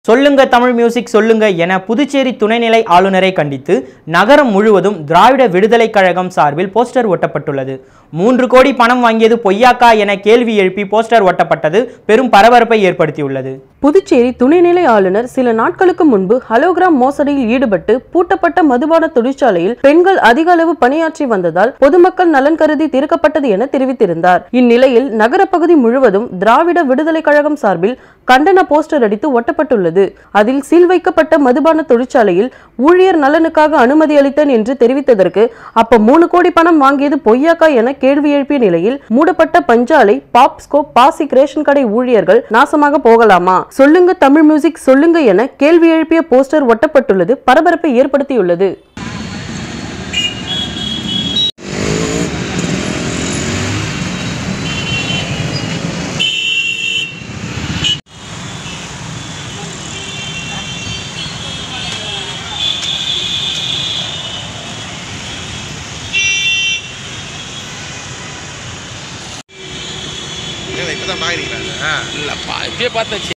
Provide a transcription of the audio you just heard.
சொல்லுங்க தமிழ் மியூசிக் சொல்லுங்க என புதுச்சேரி துணைநிலை ஆளுநரை கண்டித்து நகரம் முழுவதும் திராவிட விடுதலைக் கழகம் சார்பில் போஸ்டர் ஒட்டப்பட்டுள்ளது மூன்று கோடி பணம் வாங்கியது பொய்யாக்கா என கேள்வி எழுப்பி போஸ்டர் ஒட்டப்பட்டது பெரும் பரபரப்பை ஏற்படுத்தியுள்ளது புதுச்சேரி துணைநிலை ஆளுநர் சில நாட்களுக்கு முன்பு ஹலோகிராம் மோசடியில் ஈடுபட்டு பூட்டப்பட்ட மதுபான தொழிற்சாலையில் பெண்கள் அதிக அளவு பணியாற்றி வந்ததால் பொதுமக்கள் நலன் கருதி திறக்கப்பட்டது என தெரிவித்திருந்தார் இந்நிலையில் நகரப்பகுதி முழுவதும் திராவிட விடுதலை கழகம் சார்பில் கண்டன போஸ்டர் அடித்து ஒட்டப்பட்டுள்ளது அதில் சீல் வைக்கப்பட்ட மதுபான தொழிற்சாலையில் ஊழியர் நலனுக்காக அனுமதி அளித்தேன் என்று தெரிவித்ததற்கு அப்ப மூணு கோடி பணம் வாங்கியது பொய்யாக்கா என கேள்வி எழுப்பிய நிலையில் மூடப்பட்ட பஞ்சாலை பாப்ஸ்கோ பாசிக் ரேஷன் கடை ஊழியர்கள் நாசமாக போகலாமா சொல்லுங்க தமிழ் மியூசிக் சொல்லுங்க என கேள்வி எழுப்பிய போஸ்டர் ஒட்டப்பட்டுள்ளது பரபரப்பை ஏற்படுத்தியுள்ளது இல்லை இப்பதான் பாக்குறீங்களா இல்லப்பா இப்பயே பார்த்தாச்சு